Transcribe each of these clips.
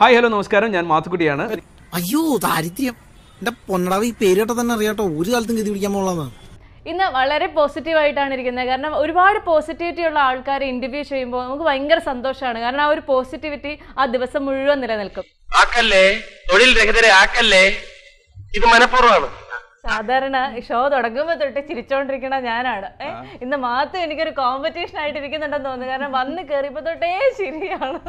Hi hello നമസ്കാരം ഞാൻ മാത്തുക്കുട്ടിയാണ് അയ്യോ ദാരിദ്ര്യം എന്റെ പൊന്നടാവ് ഈ പേര് കേട്ടാ തന്നെ അറിയാട്ടോ ഒരു കാലത്തും ഗതി പിടിക്കാൻ പോളാന്ന് ഇന്ന് വളരെ പോസിറ്റീവ് ആയിട്ടാണ് ഇരിക്കുന്നത് കാരണം ഒരുപാട് പോസിറ്റിവിറ്റി ഉള്ള ആൾക്കാരെ ഇന്റർവ്യൂ ചെയ്യുമ്പോൾ നമുക്ക് ഭയങ്കര സന്തോഷമാണ് കാരണം ആ ഒരു പോസിറ്റിവിറ്റി ആ ദിവസം മുഴുവൻ നിലനിൽക്കും ആക്കല്ലേ തൊഴിൽ രഹിതരെ ആക്കല്ലേ ഇത് മനഃപൂർവ്വമാണ് സാധാരണ ഷോ തുടങ്ങുമ്പോൾ തൊട്ട് ചിരിച്ചോണ്ടിരിക്കണ ഞാനാണ് ഏ, ഇന്ന് മാത്രം എനിക്കൊരു കോമ്പറ്റീഷൻ ആയിട്ട് ഇരിക്കുന്നുണ്ടെന്ന് തോന്നുന്നു കാരണം വന്ന് കയറിയപ്പോ തൊട്ടേ ശരിയാണ്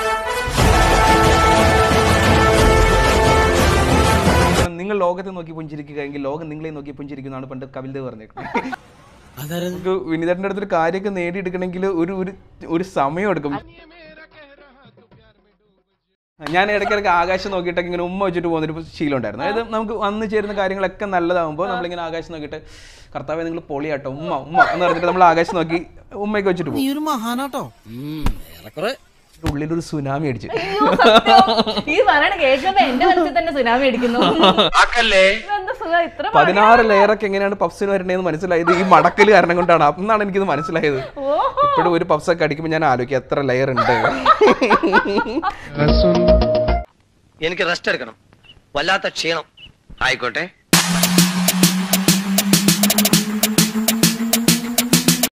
നിങ്ങൾ ലോകത്തെ നോക്കി പുഞ്ചിരിക്കുക എങ്കിൽ ലോകം നിങ്ങളെ നോക്കി പുഞ്ചിരിക്കുന്നതാണ് പണ്ട് കപിൽദേവ് പറഞ്ഞേക്കുന്നത് അതായത് നമുക്ക് വിനീതന്റെ അടുത്തൊരു കാര്യമൊക്കെ നേടിയെടുക്കണമെങ്കിൽ ഒരു ഒരു ഒരു സമയം എടുക്കും ഞാൻ ഇടയ്ക്കിടയ്ക്ക് ആകാശം നോക്കിയിട്ടൊക്കെ ഇങ്ങനെ ഉമ്മ വെച്ചിട്ട് പോകുന്നൊരു ശീലം ഉണ്ടായിരുന്നു അതായത് നമുക്ക് വന്നു ചേരുന്ന കാര്യങ്ങളൊക്കെ നല്ലതാകുമ്പോൾ നമ്മളിങ്ങനെ ആകാശം നോക്കിയിട്ട് കർത്താവെ നിങ്ങൾ പൊളിയാട്ടോ ഉമ്മ ഉമ്മ എന്ന് പറഞ്ഞിട്ട് നമ്മൾ ആകാശം നോക്കി ഉമ്മയൊക്കെ വെച്ചിട്ട് പോകും നീ ഒരു മഹാനാട്ടോ ഉള്ളിലൊരു സുനാമി അടിച്ചു അയ്യോ, സത്യം. ഈ പറയണ കേൾക്കുമ്പോ എന്റെ മനസ്സിൽ തന്നെ സുനാമി അടിക്കുന്നു ആക്കല്ലേ എന്താ സുഖം ഇത്ര പതിനാറ് ലെയറൊക്കെ എങ്ങനെയാണ് പപ്സിന് വരണേന്ന് മനസ്സിലായത് ഈ മടക്കല് കാരണം കൊണ്ടാണ് അന്നാണ് എനിക്കിത് മനസ്സിലായത് ഓ ഇപ്പോഴും ഒരു പപ്സ് ഒക്കെ അടിക്കുമ്പോൾ ഞാൻ ആലോചിക്കും എത്ര ലെയർ ഉണ്ട് എനിക്ക് റെസ്റ്റ് എടുക്കണം വല്ലാത്ത ക്ഷീണം ആയിക്കോട്ടെ